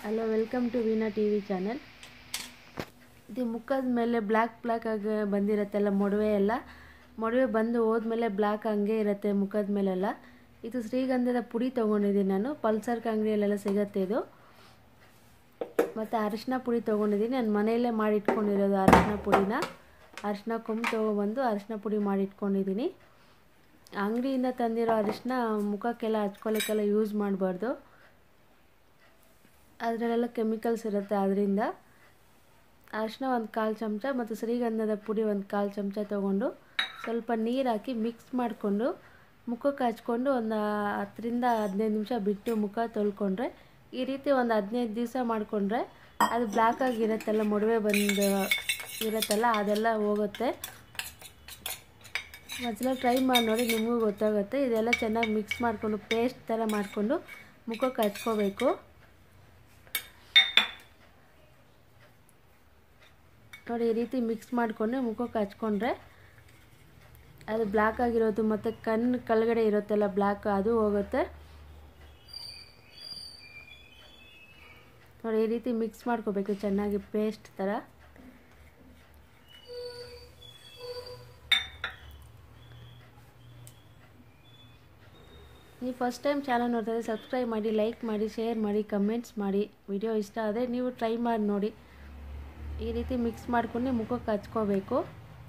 hello welcome to Veena T V channel ಇದು ಮುಖದ ಮೇಲೆ ಬ್ಲ್ಯಾಕ್ ಬ್ಲ್ಯಾಕ್ ಆಗಿ ಬಂದಿರತ್ತೆಲ್ಲ ಮೊಡವೆ ಎಲ್ಲ ಮೊಡವೆ ಬಂದು ಹೋದ್ಮೇಲೆ ಬ್ಲ್ಯಾಕ್ ಹಂಗೆ ಇರುತ್ತೆ ಮುಖದ ಮೇಲೆಲ್ಲ ಇದು ಶ್ರೀಗಂಧದ ಪುಡಿ ತೊಗೊಂಡಿದ್ದೀನಿ ನಾನು ಪಲ್ಸರ್ ಅಂಗಡಿಯಲ್ಲೆಲ್ಲ ಸಿಗತ್ತೆ ಇದು ಮತ್ತು ಅರಿಶಿನ ಪುಡಿ ತೊಗೊಂಡಿದ್ದೀನಿ ನಾನು ಮನೆಯಲ್ಲೇ ಮಾಡಿ ಇಟ್ಕೊಂಡಿರೋದು ಅರಿಶಿನ ಪುಡಿನ ಅರಿಶಿನ ಕೊಂಬು ತೊಗೊಬಂದು ಅರಿಶಿನ ಪುಡಿ ಮಾಡಿ ಇಟ್ಕೊಂಡಿದ್ದೀನಿ ಅಂಗಡಿಯಿಂದ ತಂದಿರೋ ಅರಿಶಿನ ಮುಖಕ್ಕೆಲ್ಲ ಹಚ್ಕೊಳ್ಳೋಕ್ಕೆಲ್ಲ ಯೂಸ್ ಮಾಡಬಾರ್ದು ಅದರಲ್ಲೆಲ್ಲ ಕೆಮಿಕಲ್ಸ್ ಇರುತ್ತೆ ಅದರಿಂದ ಅರಿಶಿನ ಒಂದು ಕಾಲು ಚಮಚ ಮತ್ತು ಶ್ರೀಗಂಧದ ಪುಡಿ ಒಂದು ಕಾಲು ಚಮಚ ತೊಗೊಂಡು ಸ್ವಲ್ಪ ನೀರು ಹಾಕಿ ಮಿಕ್ಸ್ ಮಾಡಿಕೊಂಡು ಮುಖಕ್ಕೆ ಹಚ್ಕೊಂಡು ಒಂದು ಹತ್ತರಿಂದ ಹದಿನೈದು ನಿಮಿಷ ಬಿಟ್ಟು ಮುಖ ತೊಳ್ಕೊಂಡ್ರೆ ಈ ರೀತಿ ಒಂದು ಹದಿನೈದು ದಿವಸ ಮಾಡಿಕೊಂಡ್ರೆ ಅದು ಬ್ಲ್ಯಾಕ್ ಆಗಿರುತ್ತಲ್ಲ ಮೊಡವೆ ಬಂದು ಇರುತ್ತಲ್ಲ ಅದೆಲ್ಲ ಹೋಗುತ್ತೆ ಒಂದ್ಸಲ ಟ್ರೈ ಮಾಡಿ ನೋಡಿ ನಿಮಗೂ ಗೊತ್ತಾಗುತ್ತೆ ಇದೆಲ್ಲ ಚೆನ್ನಾಗಿ ಮಿಕ್ಸ್ ಮಾಡಿಕೊಂಡು ಪೇಸ್ಟ್ ಥರ ಮಾಡಿಕೊಂಡು ಮುಖಕ್ಕೆ ಹಚ್ಕೋಬೇಕು ನೋಡಿ ಈ ರೀತಿ ಮಿಕ್ಸ್ ಮಾಡಿಕೊಂಡು ಮುಖಕ್ಕೆ ಹಚ್ಕೊಂಡ್ರೆ ಅದು ಬ್ಲ್ಯಾಕ್ ಆಗಿರೋದು ಮತ್ತು ಕಣ್ಣು ಕೆಳಗಡೆ ಇರುತ್ತಲ್ಲ ಬ್ಲ್ಯಾಕ್ ಅದು ಹೋಗುತ್ತೆ ನೋಡಿ ಈ ರೀತಿ ಮಿಕ್ಸ್ ಮಾಡ್ಕೋಬೇಕು ಚೆನ್ನಾಗಿ ಪೇಸ್ಟ್ ಥರ ನೀವು ಫಸ್ಟ್ ಟೈಮ್ ಚಾನಲ್ ನೋಡ್ತಾ ಇದ್ದರೆ ಸಬ್ಸ್ಕ್ರೈಬ್ ಮಾಡಿ ಲೈಕ್ ಮಾಡಿ ಶೇರ್ ಮಾಡಿ ಕಮೆಂಟ್ಸ್ ಮಾಡಿ ವಿಡಿಯೋ ಇಷ್ಟ ಆದರೆ ನೀವು ಟ್ರೈ ಮಾಡಿ ನೋಡಿ ಈ ರೀತಿ ಮಿಕ್ಸ್ ಮಾಡ್ಕೊಂಡು ಮುಖಕ್ಕೆ ಹಚ್ಕೋಬೇಕು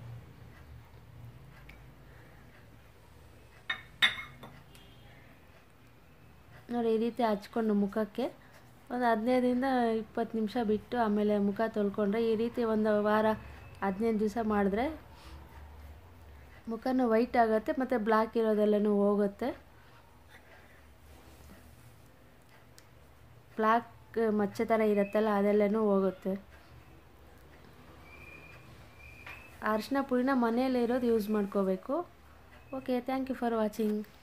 ನೋಡಿ ಈ ರೀತಿ ಹಚ್ಕೊಂಡು ಮುಖಕ್ಕೆ ಒಂದು ಹದಿನೈದರಿಂದ ಇಪ್ಪತ್ತು ನಿಮಿಷ ಬಿಟ್ಟು ಆಮೇಲೆ ಮುಖ ತೊಳ್ಕೊಂಡ್ರೆ ಈ ರೀತಿ ಒಂದು ವಾರ ಹದಿನೈದು ದಿವಸ ಮಾಡಿದ್ರೆ ಮುಖನೂ ವೈಟ್ ಆಗುತ್ತೆ ಮತ್ತು ಬ್ಲ್ಯಾಕ್ ಇರೋದೆಲ್ಲನೂ ಹೋಗುತ್ತೆ ಬ್ಲ್ಯಾಕ್ ಮಚ್ಚೆ ಥರ ಇರುತ್ತಲ್ಲ ಅದೆಲ್ಲನೂ ಹೋಗುತ್ತೆ ಅರಿಶಿನ ಪುಡಿನ ಮನೆಯಲ್ಲೇ ಇರೋದು ಯೂಸ್ ಮಾಡ್ಕೋಬೇಕು okay thank you for watching